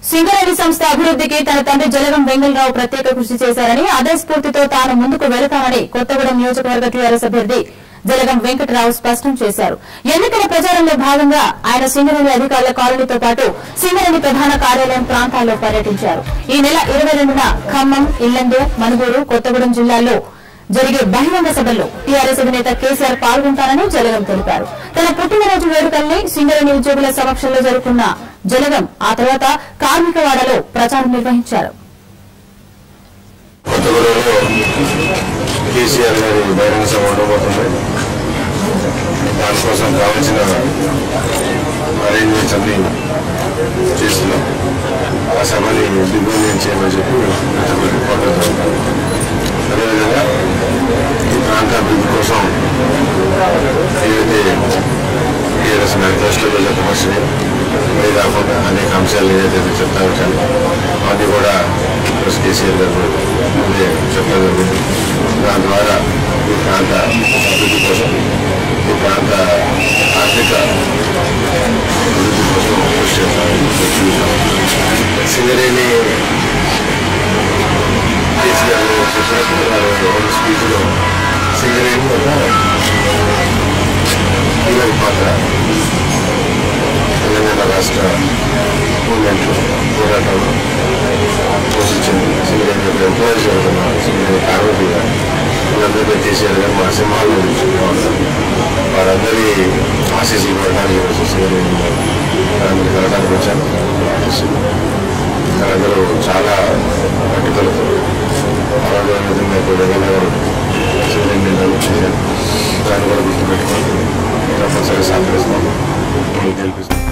సింగరేణి సంస్థ అభివృద్ధికి తన తండ్రి జలగం వెంగళరావు ప్రత్యేక కృషి చేశారని అదే స్ఫూర్తితో తాను ముందుకు వెళతానని కొత్తగూడెం నియోజకవర్గ టీఆర్ఎస్ అభ్యర్థి జలగం వెంకటరావు స్పష్టం చేశారు ఎన్నికల ప్రచారంలో భాగంగా ఆయన సింగరేణి అధికారుల కాలనీతో పాటు సింగరేణి ప్రధాన కార్యాలయం ప్రాంతాల్లో పర్యటించారు ఈ నెల ఇరవై రెండున ఖమ్మం ఇల్లందు మనుగూరు కొత్తగూడెం జిల్లాల్లో జరిగే బహిరంగ సభల్లో టీఆర్ఎస్ అధినేత కేసీఆర్ పాల్గొంటారని జలగం తెలిపారు తన పుట్టినరోజు వేడుకల్ని సింగరేణి ఉద్యోగుల సమక్షంలో జరుపుకున్న జలగం ఆ తర్వాత కార్మికవాడలో ప్రచారం నిర్వహించారు కొత్తగూడెంలో కేసీఆర్ గారి బహిరంగ సభ ఉండబోతుంది దానికోసం కావాల్సిన అరేంజ్మెంట్స్ అన్ని చేస్తున్నాం ఆ సభని దిగ్విజయం చేయమని చెప్పి కోరుతున్నాం అదేవిధంగా ఈ ప్రాంత అభివృద్ధి కోసం ఏదైతే టీఆర్ఎస్ మేనిఫెస్టోలో చెప్పవలసినవి ఇవే కాకుండా అనేక అంశాలు ఏదైతే చెప్తా వచ్చాను అవన్నీ కూడా ప్రెస్ కేసీఆర్ గారు ముందే చెప్పడం జరిగింది దాని ద్వారా ఈ ప్రాంత అభివృద్ధి కోసం ఈ ప్రాంత ఆర్థిక అభివృద్ధి కోసం కృషి చేస్తామని సింగరేణి కేసీఆర్ గారు చెప్పినట్టు వారి స్పీచ్లో సింగరేణి ఒక కీలక పాత్ర తెలంగాణ రాష్ట్ర మూమెంట్ పోరాటంలో పోషించింది సింగరేణి యొక్క ఎంప్లాయీస్ జరుగుతున్నారు సింగరేణి కార్మికులుగా వీళ్ళందరినీ కేసీఆర్ గారు మా సింహాలు వారందరి ఆశీస్సులు పడడానికి ఈరోజు సింగరేణి కార్మికులు కలగడానికి వచ్చాను వాళ్ళందరూ చాలా పట్టుదలతో ఆరోగ్య విధంగా ఇప్పుడు వెంగళగారు సింగరేణి నిర్ణయించారు దాన్ని కూడా గుర్తుపెట్టుకొని తప్పనిసరిగా సహకరిస్తాము గెలిపిస్తాం